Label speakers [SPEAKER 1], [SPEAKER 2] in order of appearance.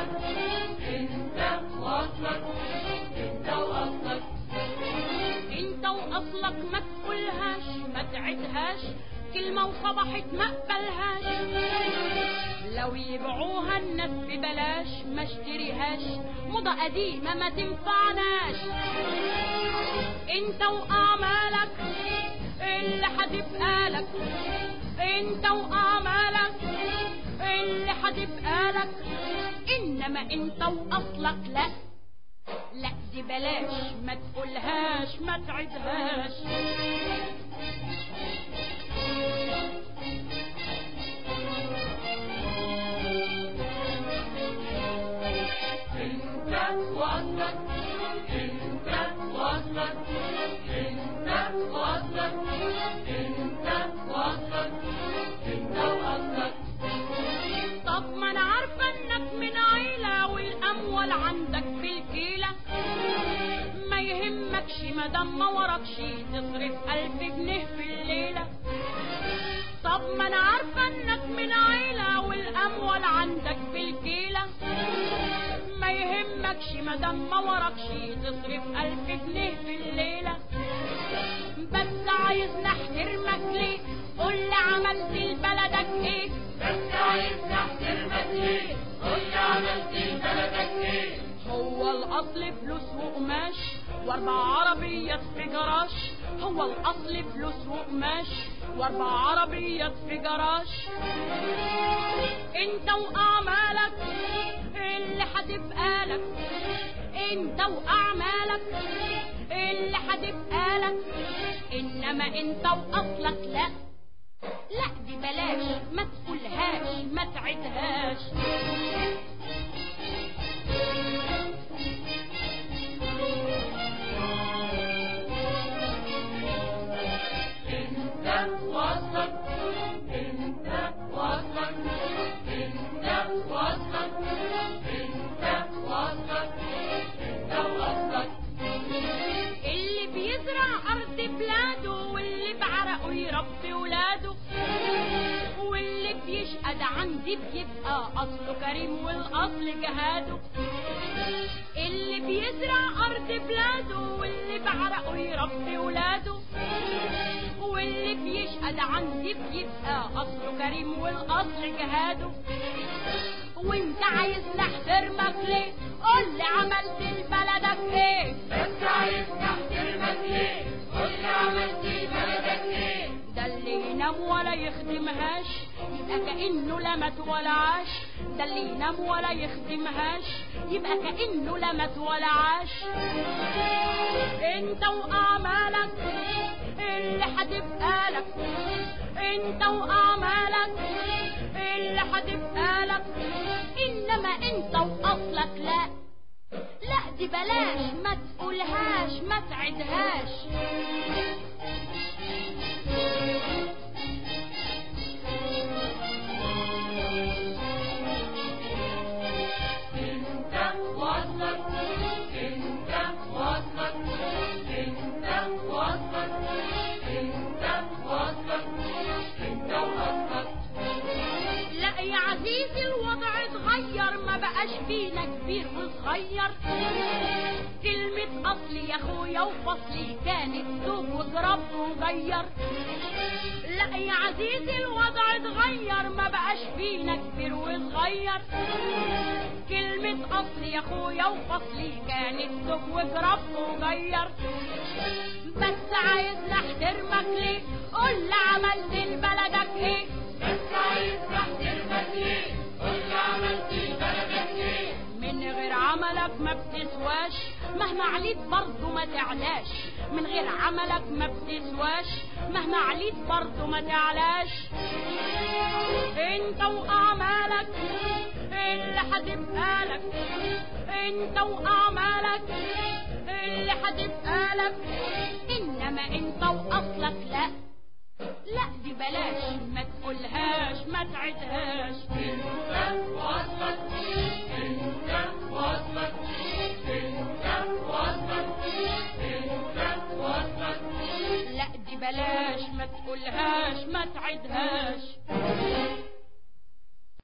[SPEAKER 1] وأصلك انت وأصلك انت وأصلك
[SPEAKER 2] انت واصلك ما تقولهاش ما تعدهاش كلمة وصبحت ما اقبلهاش لو يبيعوها الناس ببلاش ما اشتريهاش موضة قديمة ما تنفعناش انت واعمالك اللي هتبقى لك انت واعمالك اللي هتبقى لك انما انت واصلك لا لا دي بلاش ما تقولهاش ما تعدهاش
[SPEAKER 1] انت وأصلك انت وأصلك انت وأصلك انت وأصلك انت وأصلك
[SPEAKER 2] طب ما انا عارفه انك من عيله والاموال عندك بالكيله ما يهمكش مادام ما وراكش تصرف الف جنيه في الليله طب ما انا عارفه انك من عيله والاموال عندك بالكيله ما يهمكش مادام ما وراكش تصرف الف جنيه في الليله بس عايز نحترمك ليه قول لي عملت لبلدك ايه
[SPEAKER 1] بس عايز نحترمك ليه قول لي عملت لبلدك ايه
[SPEAKER 2] هو الاصل فلوس وقماش واربع عربيات في جراج هو الاصل فلوس وقماش واربع عربيات في جراج انت واعمالك اللي هتبقى لك انت واعمالك اللي هتبقى لك انما انت واصلك لا لا دي بلاش ما تقولهاش ما تعدهاش
[SPEAKER 1] انت وأصلك انت وأصلك انت وأصلك انت وأصلك انت وأصلك
[SPEAKER 2] اللي بيزرع ارض بلاده واللي بعرقه يربي ولاده واللي بيشقد عندي بيبقى اصله كريم والاصل جهاده اللي بيزرع ارض بلاده واللي بعرقه يربي ولاده واللي بيشقد عندي بيبقى اصله كريم والاصل جهاده وانت عايز نحترمك ليه قول لي عملت لبلدك ايه
[SPEAKER 1] بس عايز نحترمك ليه قول لي عملت لبلدك ايه
[SPEAKER 2] ده اللي ينام ولا يخدمهاش يبقى كأنه لا مات ولا عاش ده اللي ينام ولا يخدمهاش يبقى كأنه لا مات ولا عاش انت واعمالك اللي هتبقى لك انت واعمالك اللي هتبقى لك انما انت واصلك لا لا دي بلاش ما تقولهاش ما تعدهاش
[SPEAKER 1] انت وأصلك انت وأصلك انت وأصلك انت وأصلك انت وأصلك
[SPEAKER 2] لا يا عزيزي الوضع اتغير ما بقاش فينا كبير وصغير كلمة أصلي يا أخويا وفصلي كانت دوب وجرب وغير لا يا عزيزي الوضع اتغير ما بقاش فينا كبير وصغير كلمة أصلي يا أخويا وفصلي كانت دوب وجرب وغير بس عايز نحترمك ليه قول لي عملت لبلدك ايه
[SPEAKER 1] بس عايز نحترمك ليه قول لي عملت لبلدك ايه
[SPEAKER 2] من غير عملك ما بتسواش مهما عليت برضه ما تعلاش من غير عملك ما بتسواش مهما عليت برضه ما تعلاش انت واعمالك اللي هتبقى لك انت واعمالك اللي هتبقى لك انما انت واصلك لا لا دي بلاش ما تقولهاش ما تعدهاش
[SPEAKER 1] انت وأصلك انت وأصلك انت وأصلك انت وأصلك
[SPEAKER 2] لا دي بلاش ما تقولهاش ما تعدهاش